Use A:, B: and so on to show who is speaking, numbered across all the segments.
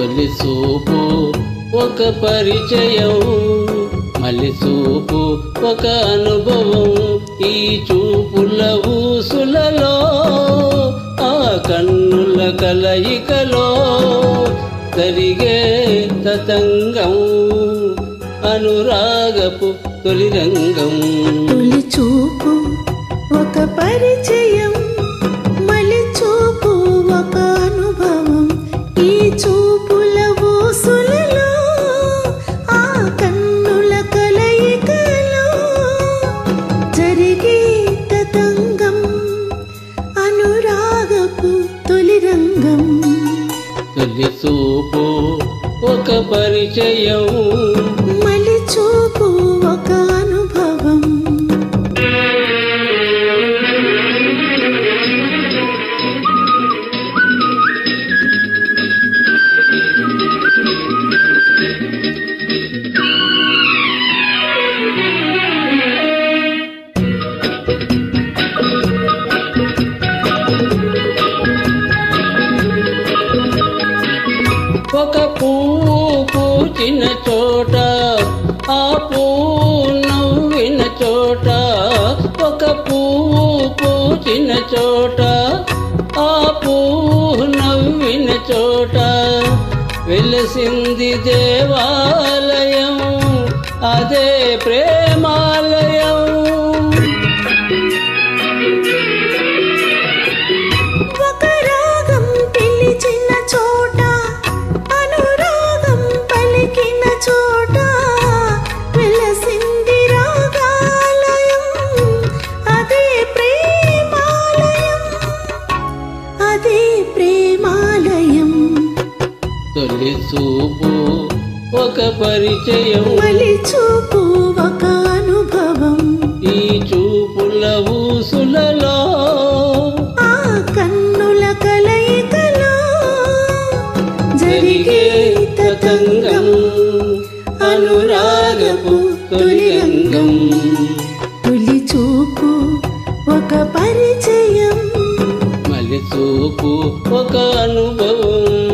A: తొలి చూపు ఒక పరిచయం మళ్ళీ చూపు ఒక అనుభవం ఈ చూపుల ఊసులలో ఆ కన్నుల కలయికలో జరిగే తతంగం అనురాగపు తొలి రంగం
B: తొలి చూపు ఒక పరిచయం మలి చూపు ఒక అనుభవం ఈ చూపుల ఊసులలో ఆ కన్నుల కలయికలో జరిగే తతంగం అనురాగపు తొలి రంగం
A: తొలి చూపు ఒక పరిచయం
B: మలి చూపు ఒక అనుభవం
A: ఒక పువ్వు పూచిన చోట ఆ పువ్వు నవ్విన చోట ఒక పువ్వు పూచిన చోట ఆ పువ్వు నవ్విన చోట వెలసింది దేవాలయం అదే ప్రేమాలయం
B: ఒక రాగం పిలిచిన చోట అనురాగం పలికిన చోట వెలసింది రాగాలయం అదే ప్రేమాలయం అదే ప్రేమాలయం
A: తొలి చూపు ఒక పరిచయం
B: మలి చూపు ఒక అనుభవం
A: ఈ చూపుల ఊసులలో
B: ఆ కన్నుల కలయికలో జరిగే తతంగం
A: అనురాగపు తొలి రంగం
B: తొలి చూపు ఒక పరిచయం
A: మళ్ళీ చూపు ఒక అనుభవం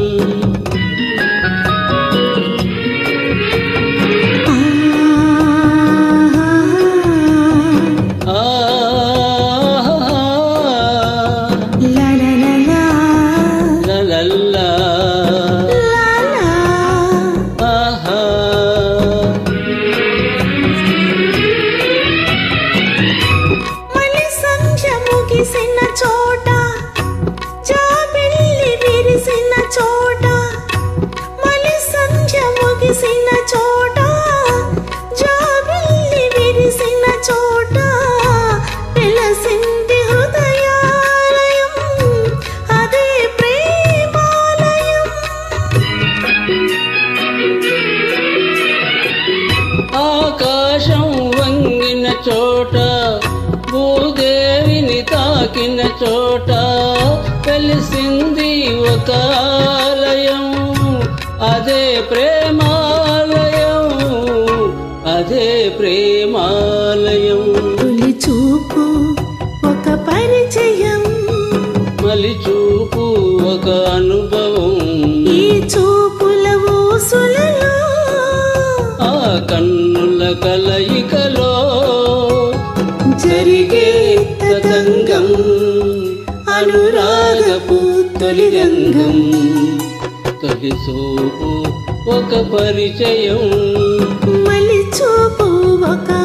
B: ఆ,
A: ఆహా,
B: లా లా లా లా,
A: లలల్లా,
B: లా లా.
A: ఆహా.
B: మలి సంధ్య ముగిసిన చోట జాబిల్లి విరిసిన చోట మలి సంధ్య ముగిసిన చోట జాబిల్లి విరిసిన చోట వెలసింది హృదయాలయం అదే ప్రేమాలయం
A: ఆకాశం వంగిన చోట భూదేవిని తాకిన చోట తెలిసింది ఒక ఆలయం అదే ప్రేమాలయం అదే ప్రేమాలయం
B: తొలి చూపు ఒక పరిచయం
A: మలి చూపు ఒక అనుభవం
B: ఈ చూపుల ఊసులలో
A: ఆ కన్నుల కలయికలో
B: జరిగే తతంగం
A: అనురాగపు తొలి రంగం తొలి చూపు ఒక పరిచయం
B: మలి చూపు ఒక